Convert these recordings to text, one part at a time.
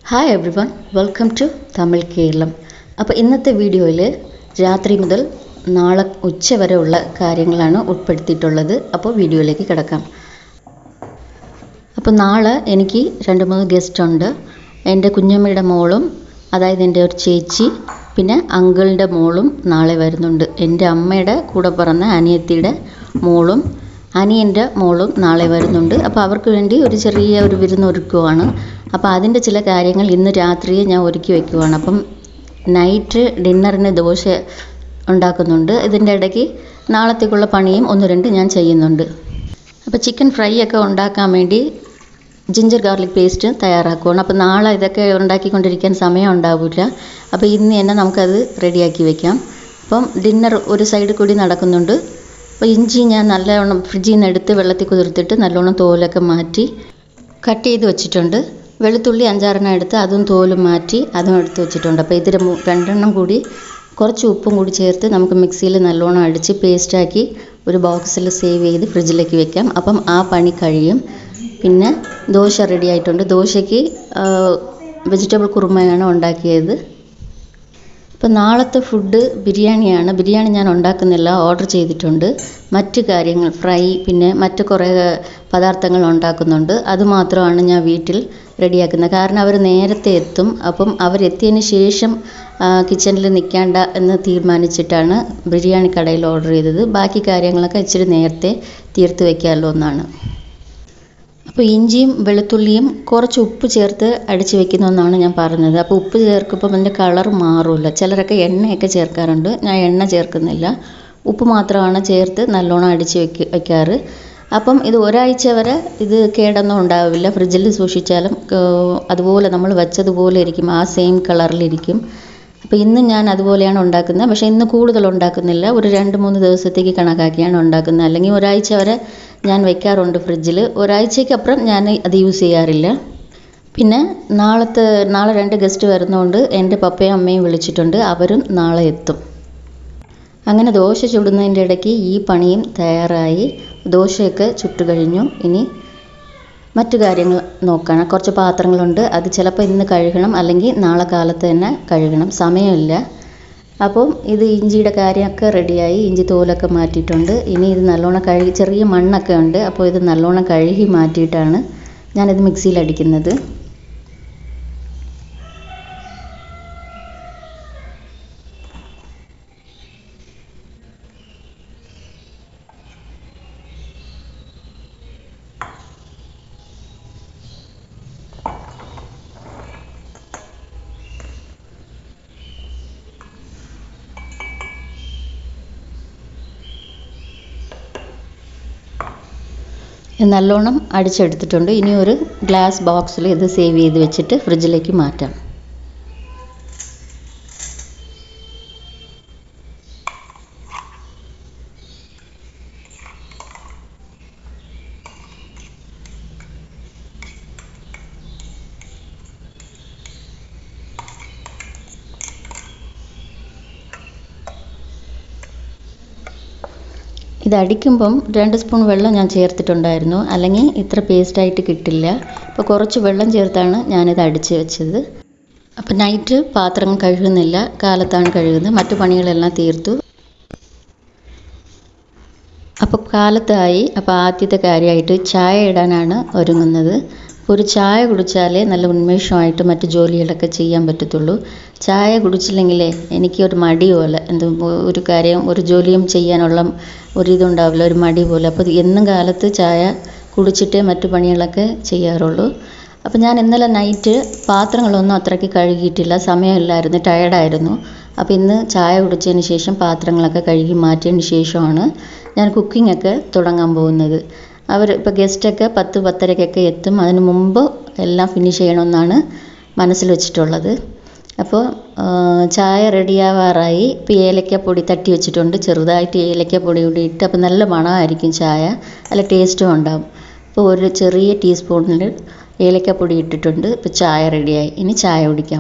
hi everyone welcome to Tamil Keralam അപ്പോൾ ഇന്നത്തെ വീഡിയോയിൽ രാത്രി മുതൽ നാളെ ഉച്ച വരെ ഉള്ള കാര്യങ്ങളാണ് ഉൾപ്പെടുത്തിയിട്ടുള്ളത് അപ്പോൾ വീഡിയോയിലേക്ക് കിടക്കാം അപ്പോൾ നാളെ എനിക്ക് രണ്ട് മൂന്ന് ഗസ്റ്റ് ഉണ്ട് എൻ്റെ കുഞ്ഞമ്മയുടെ മോളും അതായത് എൻ്റെ ഒരു ചേച്ചി പിന്നെ അങ്കിളിൻ്റെ മോളും നാളെ വരുന്നുണ്ട് എൻ്റെ അമ്മയുടെ കൂടെ പിറന്ന അനിയത്തിയുടെ മോളും അനിയൻ്റെ മോളും നാളെ വരുന്നുണ്ട് അപ്പോൾ അവർക്ക് വേണ്ടി ഒരു ചെറിയ ഒരു വിരുന്ന് ഒരുക്കുവാണ് അപ്പോൾ അതിൻ്റെ ചില കാര്യങ്ങൾ ഇന്ന് രാത്രിയെ ഞാൻ ഒരുക്കി വെക്കുവാണ് അപ്പം നൈറ്റ് ഡിന്നറിന് ദോശ ഉണ്ടാക്കുന്നുണ്ട് ഇതിൻ്റെ ഇടയ്ക്ക് നാളത്തേക്കുള്ള പണിയും ഒന്ന് രണ്ട് ഞാൻ ചെയ്യുന്നുണ്ട് അപ്പോൾ ചിക്കൻ ഫ്രൈ ഒക്കെ ഉണ്ടാക്കാൻ വേണ്ടി ജിഞ്ചർ ഗാർലിക് പേസ്റ്റ് തയ്യാറാക്കുകയാണ് അപ്പോൾ നാളെ ഇതൊക്കെ ഉണ്ടാക്കിക്കൊണ്ടിരിക്കാൻ സമയം ഉണ്ടാവില്ല അപ്പോൾ ഇന്ന് തന്നെ നമുക്കത് റെഡിയാക്കി വെക്കാം അപ്പം ഡിന്നർ ഒരു സൈഡിൽ കൂടി നടക്കുന്നുണ്ട് അപ്പോൾ ഇഞ്ചി ഞാൻ നല്ലവണ്ണം ഫ്രിഡ്ജിൽ നിന്ന് എടുത്ത് വെള്ളത്തിൽ കുതിർത്തിട്ട് നല്ലോണം തോലൊക്കെ മാറ്റി കട്ട് ചെയ്ത് വെച്ചിട്ടുണ്ട് വെളുത്തുള്ളി അഞ്ചാറെണ്ണം എടുത്ത് അതും തോലും മാറ്റി അതും എടുത്ത് വെച്ചിട്ടുണ്ട് അപ്പോൾ ഇതിൽ രണ്ടെണ്ണം കൂടി കുറച്ച് ഉപ്പും കൂടി ചേർത്ത് നമുക്ക് മിക്സിയിൽ നല്ലോണം അടിച്ച് പേസ്റ്റാക്കി ഒരു ബോക്സിൽ സേവ് ചെയ്ത് ഫ്രിഡ്ജിലേക്ക് വെക്കാം അപ്പം ആ പണി കഴിയും പിന്നെ ദോശ റെഡി ആയിട്ടുണ്ട് ദോശയ്ക്ക് വെജിറ്റബിൾ കുറുമയാണ് ഉണ്ടാക്കിയത് ഇപ്പം നാളത്തെ ഫുഡ് ബിരിയാണിയാണ് ബിരിയാണി ഞാൻ ഉണ്ടാക്കുന്നില്ല ഓർഡർ ചെയ്തിട്ടുണ്ട് മറ്റ് കാര്യങ്ങൾ ഫ്രൈ പിന്നെ മറ്റ് കുറേ പദാർത്ഥങ്ങൾ ഉണ്ടാക്കുന്നുണ്ട് അതുമാത്രമാണ് ഞാൻ വീട്ടിൽ റെഡിയാക്കുന്നത് കാരണം അവർ നേരത്തെ എത്തും അപ്പം അവരെത്തിയതിന് ശേഷം കിച്ചണിൽ നിൽക്കേണ്ട എന്ന് തീരുമാനിച്ചിട്ടാണ് ബിരിയാണി കടയിൽ ഓർഡർ ചെയ്തത് ബാക്കി കാര്യങ്ങളൊക്കെ ഇച്ചിരി നേരത്തെ തീർത്ത് വയ്ക്കാമല്ലോ എന്നാണ് അപ്പോൾ ഇഞ്ചിയും വെളുത്തുള്ളിയും കുറച്ച് ഉപ്പ് ചേർത്ത് അടിച്ച് വെക്കുന്നതെന്നാണ് ഞാൻ പറഞ്ഞത് അപ്പോൾ ഉപ്പ് ചേർക്കുമ്പോൾ അതിൻ്റെ കളർ മാറില്ല ചിലരൊക്കെ എണ്ണയൊക്കെ ചേർക്കാറുണ്ട് ഞാൻ എണ്ണ ചേർക്കുന്നില്ല ഉപ്പ് മാത്രമാണ് ചേർത്ത് നല്ലോണം അടിച്ച് വെക്ക് വയ്ക്കാറ് അപ്പം ഇത് ഒരാഴ്ച വരെ ഇത് കേടൊന്നും ഉണ്ടാവില്ല ഫ്രിഡ്ജിൽ സൂക്ഷിച്ചാലും അതുപോലെ നമ്മൾ വെച്ചതുപോലെ ഇരിക്കും ആ സെയിം കളറിലിരിക്കും അപ്പോൾ ഇന്ന് ഞാൻ അതുപോലെയാണ് ഉണ്ടാക്കുന്നത് പക്ഷേ ഇന്ന് കൂടുതൽ ഉണ്ടാക്കുന്നില്ല ഒരു രണ്ട് മൂന്ന് ദിവസത്തേക്ക് കണക്കാക്കിയാണ് ഉണ്ടാക്കുന്നത് അല്ലെങ്കിൽ ഒരാഴ്ച വരെ ഞാൻ വെക്കാറുണ്ട് ഫ്രിഡ്ജിൽ ഒരാഴ്ചയ്ക്ക് അപ്പുറം ഞാൻ അത് യൂസ് ചെയ്യാറില്ല പിന്നെ നാളത്തെ നാളെ രണ്ട് ഗസ്റ്റ് വരുന്നതുകൊണ്ട് എൻ്റെ പപ്പയും അമ്മയും വിളിച്ചിട്ടുണ്ട് അവരും നാളെ എത്തും അങ്ങനെ ദോശ ചുടുന്നതിൻ്റെ ഇടയ്ക്ക് ഈ പണിയും തയ്യാറായി ദോശയൊക്കെ ചുട്ടു കഴിഞ്ഞു ഇനി മറ്റു കാര്യങ്ങൾ നോക്കണം കുറച്ച് പാത്രങ്ങളുണ്ട് അത് ചിലപ്പോൾ ഇന്ന് കഴുകണം അല്ലെങ്കിൽ നാളെ കാലത്ത് തന്നെ കഴുകണം സമയമില്ല അപ്പം ഇത് ഇഞ്ചിയുടെ കാര്യമൊക്കെ റെഡിയായി ഇഞ്ചി തോലൊക്കെ മാറ്റിയിട്ടുണ്ട് ഇനി ഇത് നല്ലോണം കഴുകി ചെറിയ മണ്ണൊക്കെ ഉണ്ട് അപ്പോൾ ഇത് നല്ലോണം കഴുകി മാറ്റിയിട്ടാണ് ഞാനിത് മിക്സിയിൽ അടിക്കുന്നത് നല്ലോണം അടിച്ചെടുത്തിട്ടുണ്ട് ഇനി ഒരു ഗ്ലാസ് ബോക്സിൽ ഇത് സേവ് ചെയ്ത് വെച്ചിട്ട് ഫ്രിഡ്ജിലേക്ക് മാറ്റാം ഇത് അടിക്കുമ്പം രണ്ട് സ്പൂൺ വെള്ളം ഞാൻ ചേർത്തിട്ടുണ്ടായിരുന്നു അല്ലെങ്കിൽ ഇത്ര പേസ്റ്റായിട്ട് കിട്ടില്ല അപ്പോൾ കുറച്ച് വെള്ളം ചേർത്താണ് ഞാനിത് അടിച്ച് വെച്ചത് അപ്പോൾ നൈറ്റ് പാത്രം കഴുകുന്നില്ല കാലത്താണ് കഴുകുന്നത് മറ്റു പണികളെല്ലാം തീർത്തു അപ്പോൾ കാലത്തായി അപ്പോൾ ആദ്യത്തെ കാര്യമായിട്ട് ചായ ഇടാനാണ് ഒരുങ്ങുന്നത് ഒരു ചായ കുടിച്ചാലേ നല്ല ഉന്മേഷമായിട്ട് മറ്റു ജോലികളൊക്കെ ചെയ്യാൻ പറ്റത്തുള്ളൂ ചായ കുടിച്ചില്ലെങ്കിലേ എനിക്ക് ഒരു മടി പോലെ എന്ത് ഒരു കാര്യം ഒരു ജോലിയും ചെയ്യാനുള്ള ഒരു ഇതുണ്ടാവില്ല ഒരു മടി പോലെ അപ്പോൾ എന്നും കാലത്ത് ചായ കുടിച്ചിട്ടേ മറ്റു പണികളൊക്കെ ചെയ്യാറുള്ളൂ അപ്പോൾ ഞാൻ ഇന്നലെ നൈറ്റ് പാത്രങ്ങളൊന്നും അത്രയ്ക്ക് കഴുകിയിട്ടില്ല സമയമില്ലായിരുന്നു ടയർഡായിരുന്നു അപ്പോൾ ഇന്ന് ചായ കുടിച്ചതിന് ശേഷം പാത്രങ്ങളൊക്കെ കഴുകി മാറ്റിയതിന് ശേഷമാണ് ഞാൻ കുക്കിംഗ് ഒക്കെ തുടങ്ങാൻ പോകുന്നത് അവർ ഇപ്പോൾ ഗസ്റ്റൊക്കെ പത്ത് പത്തരയ്ക്കൊക്കെ എത്തും അതിന് മുമ്പ് എല്ലാം ഫിനിഷ് ചെയ്യണമെന്നാണ് മനസ്സിൽ വെച്ചിട്ടുള്ളത് അപ്പോൾ ചായ റെഡിയാവാറായി ഇപ്പോൾ ഏലക്കപ്പൊടി തട്ടി വെച്ചിട്ടുണ്ട് ചെറുതായിട്ട് ഏലക്കപ്പൊടി കൂടി ഇട്ട് അപ്പോൾ നല്ല മണമായിരിക്കും ചായ നല്ല ടേസ്റ്റും ഉണ്ടാവും അപ്പോൾ ഒരു ചെറിയ ടീസ്പൂണിൽ ഏലക്കപ്പൊടി ഇട്ടിട്ടുണ്ട് ഇപ്പോൾ ചായ റെഡിയായി ഇനി ചായ കുടിക്കാം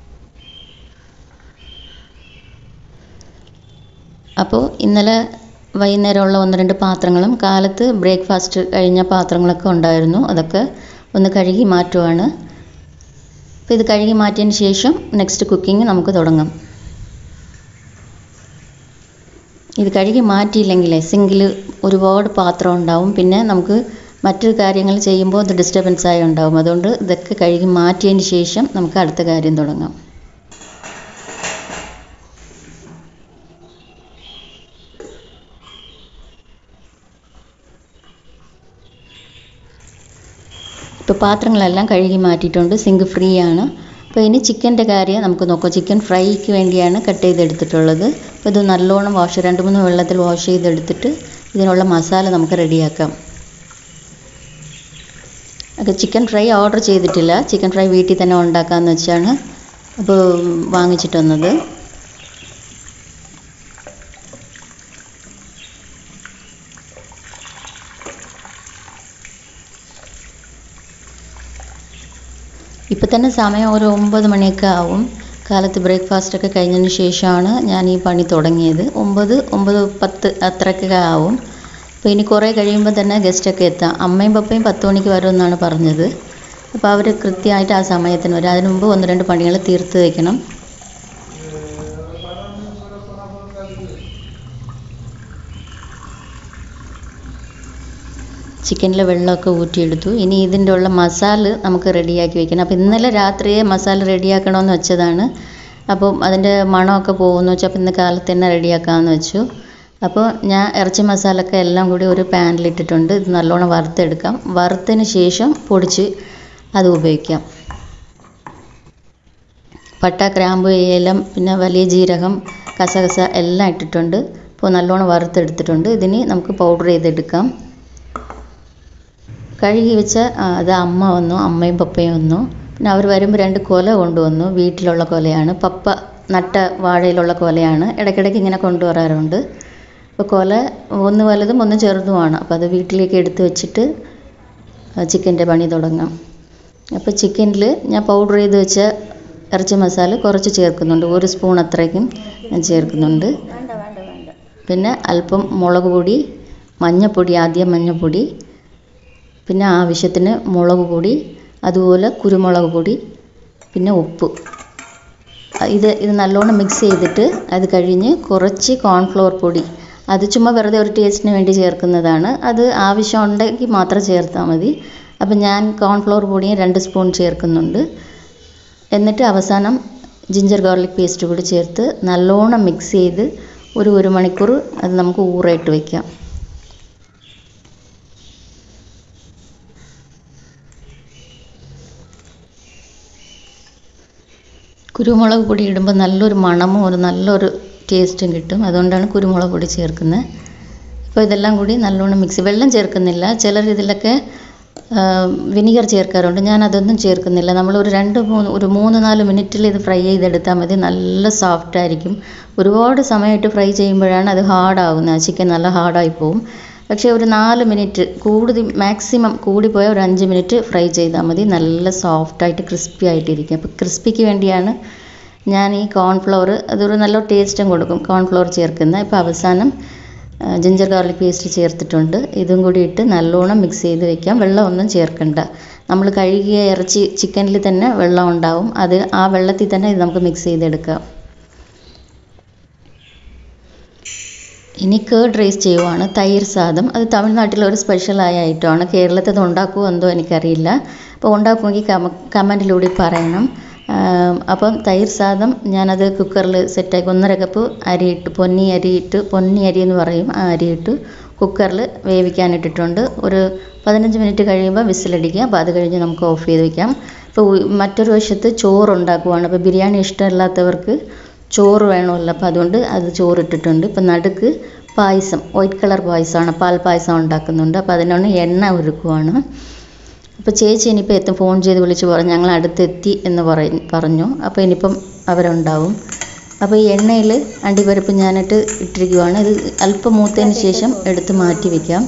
അപ്പോൾ ഇന്നലെ വൈകുന്നേരമുള്ള ഒന്ന് രണ്ട് പാത്രങ്ങളും കാലത്ത് ബ്രേക്ക്ഫാസ്റ്റ് കഴിഞ്ഞ പാത്രങ്ങളൊക്കെ ഉണ്ടായിരുന്നു അതൊക്കെ ഒന്ന് കഴുകി മാറ്റുവാണ് അപ്പോൾ ഇത് കഴുകി മാറ്റിയതിന് ശേഷം നെക്സ്റ്റ് കുക്കിംഗ് നമുക്ക് തുടങ്ങാം ഇത് കഴുകി മാറ്റിയില്ലെങ്കിലേ സിങ്കിൽ ഒരുപാട് പാത്രം ഉണ്ടാവും പിന്നെ നമുക്ക് മറ്റു കാര്യങ്ങൾ ചെയ്യുമ്പോൾ അത് ഡിസ്റ്റർബൻസ് ആയി ഉണ്ടാവും അതുകൊണ്ട് ഇതൊക്കെ കഴുകി മാറ്റിയതിന് ശേഷം നമുക്ക് അടുത്ത കാര്യം തുടങ്ങാം ഇപ്പോൾ പാത്രങ്ങളെല്ലാം കഴുകി മാറ്റിയിട്ടുണ്ട് സിങ്ക് ഫ്രീ ആണ് അപ്പോൾ ഇനി ചിക്കൻ്റെ കാര്യം നമുക്ക് നോക്കാം ചിക്കൻ ഫ്രൈക്ക് വേണ്ടിയാണ് കട്ട് ചെയ്തെടുത്തിട്ടുള്ളത് അപ്പോൾ ഇത് നല്ലോണം വാഷ് രണ്ട് മൂന്ന് വെള്ളത്തിൽ വാഷ് ചെയ്തെടുത്തിട്ട് ഇതിനുള്ള മസാല നമുക്ക് റെഡിയാക്കാം ഒക്കെ ചിക്കൻ ഫ്രൈ ഓർഡർ ചെയ്തിട്ടില്ല ചിക്കൻ ഫ്രൈ വീട്ടിൽ തന്നെ ഉണ്ടാക്കാമെന്ന് വെച്ചാണ് അപ്പോൾ വാങ്ങിച്ചിട്ട് വന്നത് ഇപ്പം തന്നെ സമയം ഒരു ഒമ്പത് മണിയൊക്കെ ആവും കാലത്ത് ബ്രേക്ക്ഫാസ്റ്റ് ഒക്കെ കഴിഞ്ഞതിന് ശേഷമാണ് ഞാൻ ഈ പണി തുടങ്ങിയത് ഒമ്പത് ഒമ്പത് പത്ത് അത്രയൊക്കെ ആവും അപ്പോൾ ഇനി കുറേ കഴിയുമ്പോൾ തന്നെ ഗസ്റ്റൊക്കെ എത്താം അമ്മയും പപ്പയും പത്ത് മണിക്ക് വരുമെന്നാണ് പറഞ്ഞത് അപ്പോൾ അവർ കൃത്യമായിട്ട് ആ സമയത്തിന് വരും അതിന് മുമ്പ് ഒന്ന് രണ്ട് പണികൾ തീർത്ത് വയ്ക്കണം ചിക്കനിലെ വെള്ളമൊക്കെ ഊറ്റിയെടുത്തു ഇനി ഇതിൻ്റെ ഉള്ള മസാല നമുക്ക് റെഡിയാക്കി വെക്കണം അപ്പോൾ ഇന്നലെ രാത്രിയെ മസാല റെഡിയാക്കണമെന്ന് വെച്ചതാണ് അപ്പോൾ അതിൻ്റെ മണമൊക്കെ പോകുമെന്ന് വെച്ചാൽ അപ്പോൾ ഇന്ന് കാലത്ത് തന്നെ റെഡിയാക്കാമെന്ന് വെച്ചു അപ്പോൾ ഞാൻ ഇറച്ചി മസാലയൊക്കെ എല്ലാം കൂടി ഒരു പാനിലിട്ടിട്ടുണ്ട് ഇത് നല്ലോണം വറുത്തെടുക്കാം വറുത്തതിന് ശേഷം പൊടിച്ച് അത് ഉപയോഗിക്കാം പട്ട ഗ്രാമ്പു ഏലം പിന്നെ വലിയ ജീരകം കസകസ എല്ലാം ഇട്ടിട്ടുണ്ട് അപ്പോൾ നല്ലോണം വറുത്തെടുത്തിട്ടുണ്ട് ഇതിന് നമുക്ക് പൗഡർ ചെയ്തെടുക്കാം കഴുകി വെച്ച ആ, അത് അമ്മ വന്നു അമ്മയും പപ്പയും വന്നു പിന്നെ അവർ വരുമ്പോൾ രണ്ട് കൊല കൊണ്ടുവന്നു വീട്ടിലുള്ള കൊലയാണ് പപ്പ നട്ട വാഴയിലുള്ള കൊലയാണ് ഇടയ്ക്കിടയ്ക്ക് ഇങ്ങനെ കൊണ്ടുവരാറുണ്ട് അപ്പോൾ കൊല ഒന്ന് വലുതും ഒന്ന് ചെറുതുമാണ് അപ്പോൾ അത് വീട്ടിലേക്ക് എടുത്ത് വെച്ചിട്ട് ചിക്കൻ്റെ പണി തുടങ്ങാം അപ്പോൾ ചിക്കനിൽ ഞാൻ പൗഡർ ചെയ്ത് വെച്ച ഇറച്ചി മസാല കുറച്ച് ചേർക്കുന്നുണ്ട് ഒരു സ്പൂൺ അത്രയ്ക്കും ഞാൻ ചേർക്കുന്നുണ്ട് പിന്നെ അല്പം മുളക് പൊടി മഞ്ഞൾപ്പൊടി ആദ്യം മഞ്ഞൾപ്പൊടി പിന്നെ ആവശ്യത്തിന് മുളക് പൊടി അതുപോലെ കുരുമുളക് പൊടി പിന്നെ ഉപ്പ് അ- ഇത് ഇത് നല്ലോണം മിക്സ് ചെയ്തിട്ട് അത് കഴിഞ്ഞ് കുറച്ച് കോൺഫ്ലോർ പൊടി അത് ചുമ്മാ വെറുതെ ഒരു ടേസ്റ്റിന് വേണ്ടി ചേർക്കുന്നതാണ് അത് ആവശ്യമുണ്ടെങ്കിൽ മാത്രം ചേർത്താൽ മതി അപ്പം ഞാൻ കോൺഫ്ലോർ പൊടിയും രണ്ട് സ്പൂൺ ചേർക്കുന്നുണ്ട് എന്നിട്ട് അവസാനം ജിഞ്ചർ ഗാർലിക് പേസ്റ്റ് കൂടി ചേർത്ത് നല്ലോണം മിക്സ് ചെയ്ത് ഒരു ഒരു മണിക്കൂർ അത് നമുക്ക് ഊറായിട്ട് വയ്ക്കാം കുരുമുളക് പൊടി ഇടുമ്പോൾ നല്ലൊരു മണമും ഒരു നല്ലൊരു ടേസ്റ്റും കിട്ടും അതുകൊണ്ടാണ് കുരുമുളക് പൊടി ചേർക്കുന്നത് അപ്പോൾ ഇതെല്ലാം കൂടി നല്ലോണം മിക്സ് വെള്ളം ചേർക്കുന്നില്ല ചിലർ ഇതിലൊക്കെ വിനിഗർ ചേർക്കാറുണ്ട് ഞാൻ അതൊന്നും ചേർക്കുന്നില്ല നമ്മൾ ഒരു രണ്ട് മൂന്ന് ഒരു മൂന്ന് നാല് മിനിറ്റിൽ ഇത് ഫ്രൈ ചെയ്തെടുത്താൽ മതി നല്ല സോഫ്റ്റ് ആയിരിക്കും ഒരുപാട് സമയമായിട്ട് ഫ്രൈ ചെയ്യുമ്പോഴാണ് അത് ഹാർഡാകുന്നത് ചിക്കൻ നല്ല ഹാർഡായി പോവും പക്ഷേ ഒരു നാല് മിനിറ്റ് കൂടുതൽ മാക്സിമം കൂടിപ്പോയാൽ ഒരു അഞ്ച് മിനിറ്റ് ഫ്രൈ ചെയ്താൽ മതി നല്ല സോഫ്റ്റായിട്ട് ക്രിസ്പി ആയിട്ടിരിക്കും അപ്പോൾ ക്രിസ്പിക്ക് വേണ്ടിയാണ് ഞാൻ ഈ കോൺഫ്ലവർ അതൊരു നല്ല ടേസ്റ്റും കൊടുക്കും കോൺഫ്ലവർ ചേർക്കുന്നത് ഇപ്പോൾ അവസാനം ജിഞ്ചർ ഗാർലിക് പേസ്റ്റ് ചേർത്തിട്ടുണ്ട് ഇതും കൂടി ഇട്ട് നല്ലോണം മിക്സ് ചെയ്ത് വെക്കാം വെള്ളമൊന്നും ചേർക്കണ്ട നമ്മൾ കഴുകിയ ഇറച്ചി ചിക്കനിൽ തന്നെ വെള്ളം ഉണ്ടാവും അത് ആ വെള്ളത്തിൽ തന്നെ ഇത് നമുക്ക് മിക്സ് ചെയ്തെടുക്കാം ഇനി കേർഡ് റൈസ് ചെയ്യുവാണ് തൈർ സാദം അത് തമിഴ്നാട്ടിലെ ഒരു സ്പെഷ്യലായ ഐറ്റമാണ് കേരളത്തിൽ അത് ഉണ്ടാക്കുമോ എന്തോ എനിക്കറിയില്ല അപ്പോൾ ഉണ്ടാക്കുമെങ്കിൽ കമ കമൻറ്റിലൂടെ പറയണം ആം, അപ്പം തൈർ സാദം ഞാനത് കുക്കറിൽ സെറ്റാക്കി ഒന്നര കപ്പ് അരിയിട്ട് പൊന്നി അരിയിട്ട് പൊന്നി അരി എന്ന് പറയും ആ അരിയിട്ട് കുക്കറിൽ വേവിക്കാനിട്ടിട്ടുണ്ട് ഒരു പതിനഞ്ച് മിനിറ്റ് കഴിയുമ്പോൾ വിസിലടിക്കുക അപ്പോൾ അത് കഴിഞ്ഞ് നമുക്ക് ഓഫ് ചെയ്ത് വെക്കാം അപ്പോൾ ഉ- മറ്റൊരു വശത്ത് ചോറ് ഉണ്ടാക്കുവാണ് അപ്പോൾ ബിരിയാണി ഇഷ്ടമില്ലാത്തവർക്ക് ചോറ് വേണമല്ലോ അപ്പോൾ അതുകൊണ്ട് അത് ചോറിട്ടിട്ടുണ്ട് ഇപ്പം നടുക്ക് പായസം വൈറ്റ് കളർ പായസമാണ് പാൽ പായസം ഉണ്ടാക്കുന്നുണ്ട് അപ്പോൾ അതിനാണ് എണ്ണ ഒരുക്കുവാണ് അപ്പോൾ ചേച്ചി ഇനിയിപ്പോൾ എത്തും ഫോൺ ചെയ്ത് വിളിച്ച് പറഞ്ഞു ഞങ്ങൾ അടുത്തെത്തി എന്ന് പറ- പറഞ്ഞു അപ്പോൾ ഇനിയിപ്പം അവരുണ്ടാവും അപ്പോൾ ഈ എണ്ണയിൽ അണ്ടിപ്പരിപ്പ് ഞാനിട്ട് ഇട്ടിരിക്കുവാണ് ഇത് അല്പം മൂത്തതിന് ശേഷം എടുത്ത് മാറ്റി വയ്ക്കാം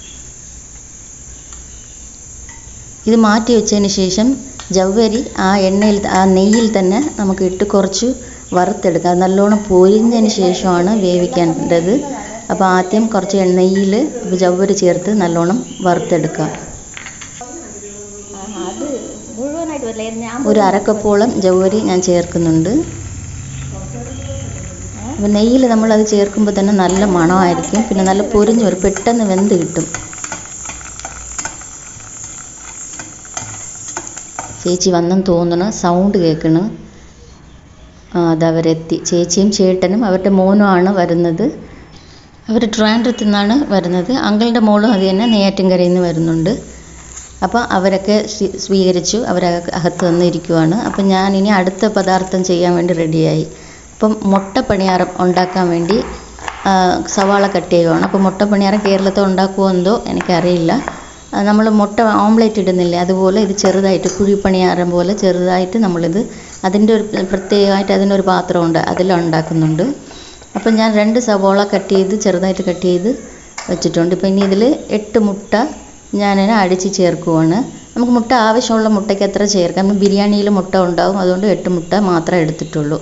ഇത് മാറ്റി വെച്ചതിന് ശേഷം ജവ്വരി ആ എണ്ണയിൽ ആ നെയ്യിൽ തന്നെ നമുക്ക് ഇട്ട് കുറച്ച് വറുത്തെടുക്കാം അത് നല്ലോണം പൊരിഞ്ഞതിന് ശേഷമാണ് വേവിക്കേണ്ടത് അപ്പോൾ ആദ്യം കുറച്ച് എണ്ണയിൽ ജവ്വരി ചേർത്ത് നല്ലോണം വറുത്തെടുക്കാം അത് മുഴുവനായിട്ട് വരില്ല ഞാൻ ഒരു അരക്കപ്പോളം ജവ്വരി ഞാൻ ചേർക്കുന്നുണ്ട് അപ്പോൾ നെയ്യിൽ നമ്മളത് ചേർക്കുമ്പോൾ തന്നെ നല്ല മണമായിരിക്കും പിന്നെ നല്ല പൊരിഞ്ഞ് വരും പെട്ടെന്ന് വെന്ത് കിട്ടും ചേച്ചി വന്നെന്ന് തോന്നുന്നു സൗണ്ട് കേൾക്കണ് ആ അതവരെത്തി ചേച്ചിയും ചേട്ടനും അവരുടെ മോനുമാണ് വരുന്നത് അവർ ട്രിവാൻഡ്രത്തു നിന്നാണ് വരുന്നത് അങ്കിളുടെ മോളും അത് തന്നെ നെയ്യാറ്റിൻകരയിൽ നിന്ന് വരുന്നുണ്ട് അപ്പോൾ അവരൊക്കെ സ്വീ- സ്വീകരിച്ചു അവർ അകത്ത് വന്നിരിക്കുവാണ് അപ്പം ഞാൻ ഇനി അടുത്ത പദാർത്ഥം ചെയ്യാൻ വേണ്ടി റെഡിയായി അപ്പം മുട്ട പണിയാരം ഉണ്ടാക്കാൻ വേണ്ടി ആ, സവാള കട്ട് ചെയ്യുവാണ് അപ്പോൾ മുട്ട പണിയാരം കേരളത്തിൽ ഉണ്ടാക്കുമോ എന്തോ എനിക്കറിയില്ല നമ്മൾ മുട്ട ഓംലേറ്റ് ഇടുന്നില്ലേ അതുപോലെ ഇത് ചെറുതായിട്ട് കുഴിപ്പണിയാരം പോലെ ചെറുതായിട്ട് നമ്മളിത് അതിൻ്റെ ഒരു പ്രത്യേകമായിട്ട് അതിനൊരു പാത്രമുണ്ട് അതിലുണ്ടാക്കുന്നുണ്ട് അപ്പം ഞാൻ രണ്ട് സവോള കട്ട് ചെയ്ത് ചെറുതായിട്ട് കട്ട് ചെയ്ത് വെച്ചിട്ടുണ്ട് ഇപ്പം ഇനി ഇതിൽ എട്ട് മുട്ട ഞാനിങ്ങനെ അടിച്ച് ചേർക്കുവാണ് നമുക്ക് മുട്ട ആവശ്യമുള്ള മുട്ടയ്ക്ക് എത്ര ചേർക്കാം നമ്മൾ ബിരിയാണിയിൽ മുട്ട ഉണ്ടാവും അതുകൊണ്ട് എട്ട് മുട്ട മാത്രമേ എടുത്തിട്ടുള്ളൂ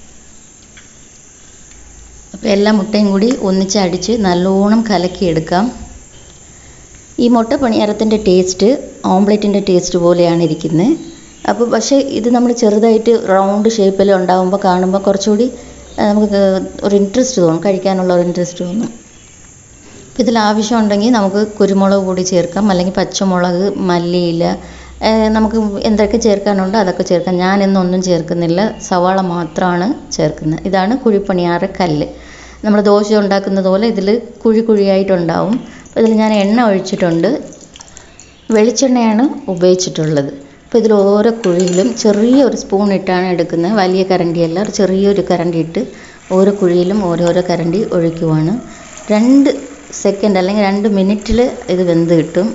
അപ്പോൾ എല്ലാ മുട്ടയും കൂടി ഒന്നിച്ച് അടിച്ച് നല്ലോണം കലക്കിയെടുക്കാം ഈ മുട്ട പണിയാരത്തിൻ്റെ ടേസ്റ്റ് ഓംലെറ്റിൻ്റെ ടേസ്റ്റ് പോലെയാണ് ഇരിക്കുന്നത് അപ്പോൾ പക്ഷേ ഇത് നമ്മൾ ചെറുതായിട്ട് റൗണ്ട് ഷേപ്പിൽ ഉണ്ടാകുമ്പോൾ കാണുമ്പോൾ കുറച്ചുകൂടി ആ, നമുക്ക് ഒരു ഇൻട്രസ്റ്റ് തോന്നും കഴിക്കാനുള്ള ഒരു ഇൻട്രസ്റ്റ് തോന്നും അപ്പോൾ ഇതിൽ ആവശ്യമുണ്ടെങ്കിൽ നമുക്ക് കുരുമുളക് പൊടി ചേർക്കാം അല്ലെങ്കിൽ പച്ചമുളക് മല്ലിയില ഏ, നമുക്ക് എന്തൊക്കെ ചേർക്കാനുണ്ടോ അതൊക്കെ ചേർക്കാം ഞാൻ ഇന്നൊന്നും ചേർക്കുന്നില്ല സവാള മാത്രമാണ് ചേർക്കുന്നത് ഇതാണ് കുഴിപ്പണിയാറ് കല്ല് നമ്മൾ ദോശ ഉണ്ടാക്കുന്നത് പോലെ ഇതിൽ കുഴി കുഴിയായിട്ടുണ്ടാവും അപ്പോൾ ഇതിൽ ഞാൻ എണ്ണ ഒഴിച്ചിട്ടുണ്ട് വെളിച്ചെണ്ണയാണ് ഉപയോഗിച്ചിട്ടുള്ളത് അപ്പോൾ ഇതിൽ ഓരോ കുഴിയിലും ചെറിയ ഒരു സ്പൂൺ ഇട്ടാണ് എടുക്കുന്നത് വലിയ കരണ്ടിയല്ല ഒരു ചെറിയൊരു കരണ്ടി ഇട്ട് ഓരോ കുഴിയിലും ഓരോരോ കരണ്ടി ഒഴിക്കുവാണ് രണ്ട് സെക്കൻഡ് അല്ലെങ്കിൽ രണ്ട് മിനിറ്റിൽ ഇത് വെന്ത് കിട്ടും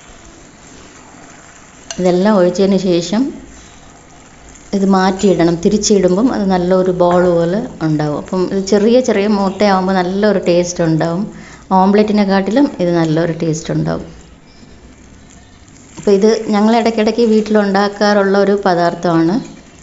ഇതെല്ലാം ഒഴിച്ചതിന് ശേഷം ഇത് മാറ്റിയിടണം തിരിച്ചിടുമ്പം അത് നല്ലൊരു ബോൾ പോലെ ഉണ്ടാവും അപ്പം ഇത് ചെറിയ ചെറിയ മുട്ടയാവുമ്പോൾ നല്ലൊരു ടേസ്റ്റ് ഉണ്ടാവും ഓംലെറ്റിനെക്കാട്ടിലും ഇത് നല്ലൊരു ടേസ്റ്റ് ഉണ്ടാവും അപ്പോൾ ഇത് ഞങ്ങൾ ഇടയ്ക്കിടയ്ക്ക് വീട്ടിലുണ്ടാക്കാറുള്ള ഒരു പദാർത്ഥമാണ്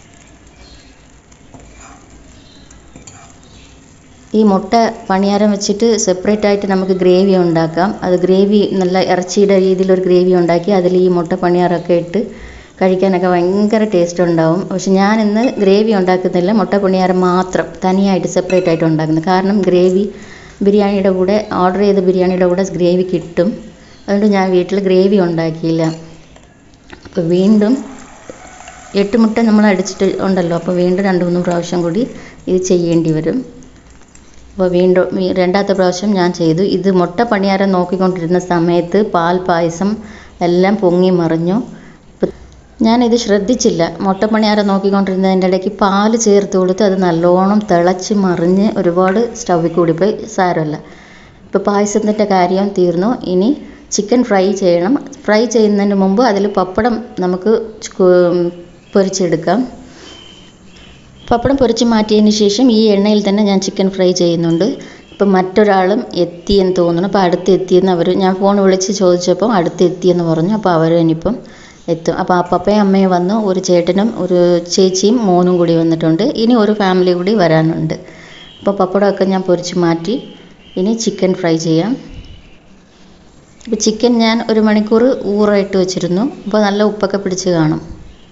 ഈ മുട്ട പണിയാരം വെച്ചിട്ട് സെപ്പറേറ്റ് ആയിട്ട് നമുക്ക് ഗ്രേവി ഉണ്ടാക്കാം അത് ഗ്രേവി നല്ല ഇറച്ചിയുടെ രീതിയിലൊരു ഗ്രേവി ഉണ്ടാക്കി അതിൽ ഈ മുട്ട പണിയാറൊക്കെ ഇട്ട് കഴിക്കാനൊക്കെ ഭയങ്കര ടേസ്റ്റ് ഉണ്ടാവും പക്ഷെ ഞാൻ ഇന്ന് ഗ്രേവി ഉണ്ടാക്കുന്നില്ല മുട്ട പണിയാരം മാത്രം തനിയായിട്ട് സെപ്പറേറ്റ് ആയിട്ട് ഉണ്ടാക്കുന്നത് കാരണം ഗ്രേവി ബിരിയാണിയുടെ കൂടെ ഓർഡർ ചെയ്ത ബിരിയാണിയുടെ കൂടെ ഗ്രേവി കിട്ടും അതുകൊണ്ട് ഞാൻ വീട്ടിൽ ഗ്രേവി ഉണ്ടാക്കിയില്ല അപ്പോൾ വീണ്ടും എട്ട് മുട്ട നമ്മൾ അടിച്ചിട്ട് ഉണ്ടല്ലോ അപ്പോൾ വീണ്ടും രണ്ട് മൂന്ന് പ്രാവശ്യം കൂടി ഇത് ചെയ്യേണ്ടി വരും അപ്പോൾ വീണ്ടും വീ- രണ്ടാമത്തെ പ്രാവശ്യം ഞാൻ ചെയ്തു ഇത് മുട്ട പണിയാരം നോക്കിക്കൊണ്ടിരുന്ന സമയത്ത് പാൽ പായസം എല്ലാം പൊങ്ങി മറിഞ്ഞു ഇപ്പം ഞാനിത് ശ്രദ്ധിച്ചില്ല മുട്ട പണിയാരം നോക്കിക്കൊണ്ടിരുന്നതിൻ്റെ ഇടയ്ക്ക് പാൽ ചേർത്ത് കൊടുത്ത് അത് നല്ലോണം തിളച്ച് മറിഞ്ഞ് ഒരുപാട് സ്റ്റൗവിൽ കൂടിപ്പോയി സാരമല്ല ഇപ്പോൾ പായസത്തിൻ്റെ കാര്യം തീർന്നു ഇനി ചിക്കൻ ഫ്രൈ ചെയ്യണം ഫ്രൈ ചെയ്യുന്നതിന് മുമ്പ് അതിൽ പപ്പടം നമുക്ക് ചു- പൊരിച്ചെടുക്കാം പപ്പടം പൊരിച്ച് മാറ്റിയതിന് ശേഷം ഈ എണ്ണയിൽ തന്നെ ഞാൻ ചിക്കൻ ഫ്രൈ ചെയ്യുന്നുണ്ട് ഇപ്പം മറ്റൊരാളും എത്തിയെന്ന് തോന്നുന്നു അപ്പോൾ അടുത്ത് എത്തിയെന്ന് അവർ ഞാൻ ഫോൺ വിളിച്ച് ചോദിച്ചപ്പോൾ അടുത്ത് എത്തിയെന്ന് പറഞ്ഞു അപ്പോൾ അവർ ഇനിയിപ്പം എത്തും അപ്പോൾ ആ പപ്പയും അമ്മയും വന്നു ഒരു ചേട്ടനും ഒരു ചേച്ചിയും മോനും കൂടി വന്നിട്ടുണ്ട് ഇനി ഒരു ഫാമിലി കൂടി വരാനുണ്ട് അപ്പോൾ പപ്പടമൊക്കെ ഞാൻ പൊരിച്ച് മാറ്റി ഇനി ചിക്കൻ ഫ്രൈ ചെയ്യാം ഇപ്പോൾ ചിക്കൻ ഞാൻ ഒരു മണിക്കൂർ ഊറായിട്ട് വെച്ചിരുന്നു അപ്പോൾ നല്ല ഉപ്പൊക്കെ പിടിച്ച് കാണും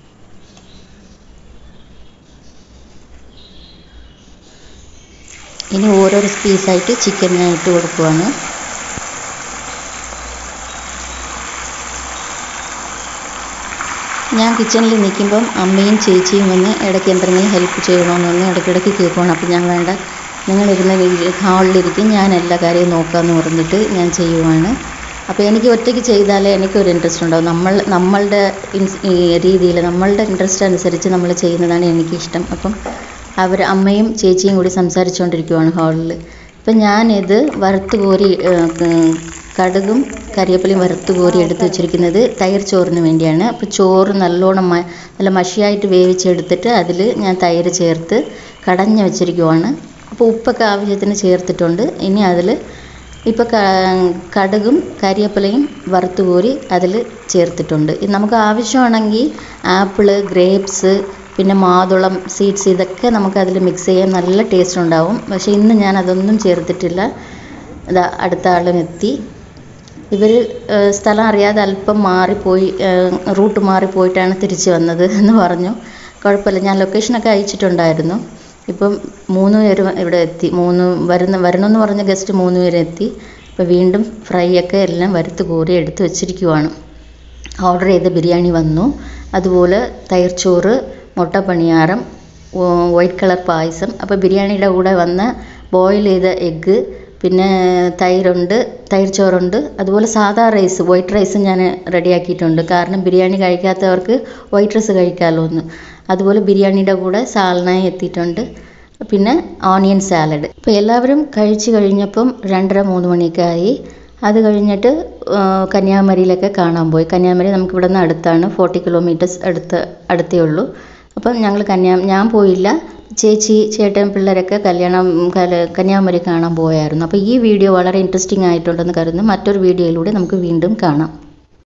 ഇനി ഓരോരോ പീസായിട്ട് ചിക്കൻ ഞാൻ ഇട്ട് കൊടുക്കുവാണ് ഞാൻ കിച്ചണിൽ നിൽക്കുമ്പം അമ്മയും ചേച്ചിയും വന്ന് ഇടയ്ക്ക് എന്തെങ്കിലും ഹെൽപ്പ് ചെയ്യണമെന്ന് പറഞ്ഞ് ഇടയ്ക്കിടയ്ക്ക് കേൾക്കണം അപ്പം ഞാൻ വേണ്ട നിങ്ങളിരുന്ന ഹാളിലിരിക്കും ഞാൻ എല്ലാ കാര്യവും നോക്കാമെന്ന് പറഞ്ഞിട്ട് ഞാൻ ചെയ്യുവാണ് അപ്പോൾ എനിക്ക് ഒറ്റയ്ക്ക് ചെയ്താലേ എനിക്കൊരു ഇൻട്രസ്റ്റ് ഉണ്ടാവും നമ്മൾ നമ്മളുടെ ഇൻസ് ഈ രീതിയിൽ നമ്മളുടെ ഇൻട്രസ്റ്റ് അനുസരിച്ച് നമ്മൾ ചെയ്യുന്നതാണ് എനിക്കിഷ്ടം അപ്പം അവർ അമ്മയും ചേച്ചിയും കൂടി സംസാരിച്ചുകൊണ്ടിരിക്കുവാണ് ഹാളിൽ അപ്പം ഞാനിത് വറുത്ത് കോരി ഏഹ്, ക- കടുകും കരിവേപ്പിലയും വറുത്ത് കോരി എടുത്ത് വെച്ചിരിക്കുന്നത് തൈര് ചോറിന് വേണ്ടിയാണ് അപ്പോൾ ചോറ് നല്ലോണം മ നല്ല മഷിയായിട്ട് വേവിച്ചെടുത്തിട്ട് അതിൽ ഞാൻ തൈര് ചേർത്ത് കടഞ്ഞ് വെച്ചിരിക്കുവാണ് അപ്പോൾ ഉപ്പൊക്കെ ആവശ്യത്തിന് ചേർത്തിട്ടുണ്ട് ഇനി അതിൽ ഇപ്പോൾ കടുകും കരിവേപ്പിലയും വറുത്ത് കോരി അതിൽ ചേർത്തിട്ടുണ്ട് ഇത് നമുക്ക് ആവശ്യമാണെങ്കിൽ ആപ്പിള് ഗ്രേപ്സ് പിന്നെ മാതുളം സീഡ്സ് ഇതൊക്കെ നമുക്ക് അതിൽ മിക്സ് ചെയ്യാൻ നല്ല ടേസ്റ്റ് ഉണ്ടാവും പക്ഷേ ഇന്ന് ഞാൻ അതൊന്നും ചേർത്തിട്ടില്ല ഇതാ അടുത്ത ആളും എത്തി ഇവർ സ്ഥലം അറിയാതെ അല്പം മാറിപ്പോയി ഏഹ്, റൂട്ട് മാറിപ്പോയിട്ടാണ് തിരിച്ചു വന്നത് എന്ന് പറഞ്ഞു കുഴപ്പമില്ല ഞാൻ ലൊക്കേഷനൊക്കെ അയച്ചിട്ടുണ്ടായിരുന്നു ഇപ്പം മൂന്ന് പേരും ഇവിടെ എത്തി മൂന്ന് വരുന്ന വരണമെന്ന് പറഞ്ഞ ഗസ്റ്റ് മൂന്ന് പേര് എത്തി ഇപ്പോൾ വീണ്ടും ഫ്രൈ ഒക്കെ എല്ലാം വറുത്ത് കോരി എടുത്ത് വെച്ചിരിക്കുവാണ് ഓർഡർ ചെയ്ത ബിരിയാണി വന്നു അതുപോലെ തൈർച്ചോറ് മുട്ട പണിയാരം വൈറ്റ് കളർ പായസം അപ്പോൾ ബിരിയാണിയുടെ കൂടെ വന്ന ബോയിൽ ചെയ്ത എഗ്ഗ് പിന്നെ തൈരുണ്ട് തൈര് ചോറുണ്ട് അതുപോലെ സാധാ റൈസ് വൈറ്റ് റൈസ് ഞാൻ റെഡിയാക്കിയിട്ടുണ്ട് കാരണം ബിരിയാണി കഴിക്കാത്തവർക്ക് വൈറ്റ് റൈസ് കഴിക്കാമല്ലോ എന്ന് അതുപോലെ ബിരിയാണിയുടെ കൂടെ സാലനായി എത്തിയിട്ടുണ്ട് പിന്നെ ഓണിയൻ സാലഡ് അപ്പോൾ എല്ലാവരും കഴിച്ച് കഴിഞ്ഞപ്പം രണ്ടര മൂന്ന് മണിയൊക്കെ ആയി അത് കഴിഞ്ഞിട്ട് ആ, കന്യാകുമാരിയിലൊക്കെ കാണാൻ പോയി കന്യാകുമാരി നമുക്ക് ഇവിടെ നിന്ന് അടുത്താണ് ഫോർട്ടി കിലോമീറ്റേഴ്സ് അടുത്ത് അടുത്തേ ഉള്ളൂ അപ്പം ഞങ്ങൾ കന്യാ ഞാൻ പോയില്ല ചേച്ചി ചേട്ടൻ പിള്ളേരൊക്കെ കല്യാണം കല- കന്യാകുമാരി കാണാൻ പോയായിരുന്നു അപ്പോൾ ഈ വീഡിയോ വളരെ ഇൻട്രസ്റ്റിംഗ് ആയിട്ടുണ്ടെന്ന് കരുതുന്നു മറ്റൊരു വീഡിയോയിലൂടെ നമുക്ക് വീണ്ടും കാണാം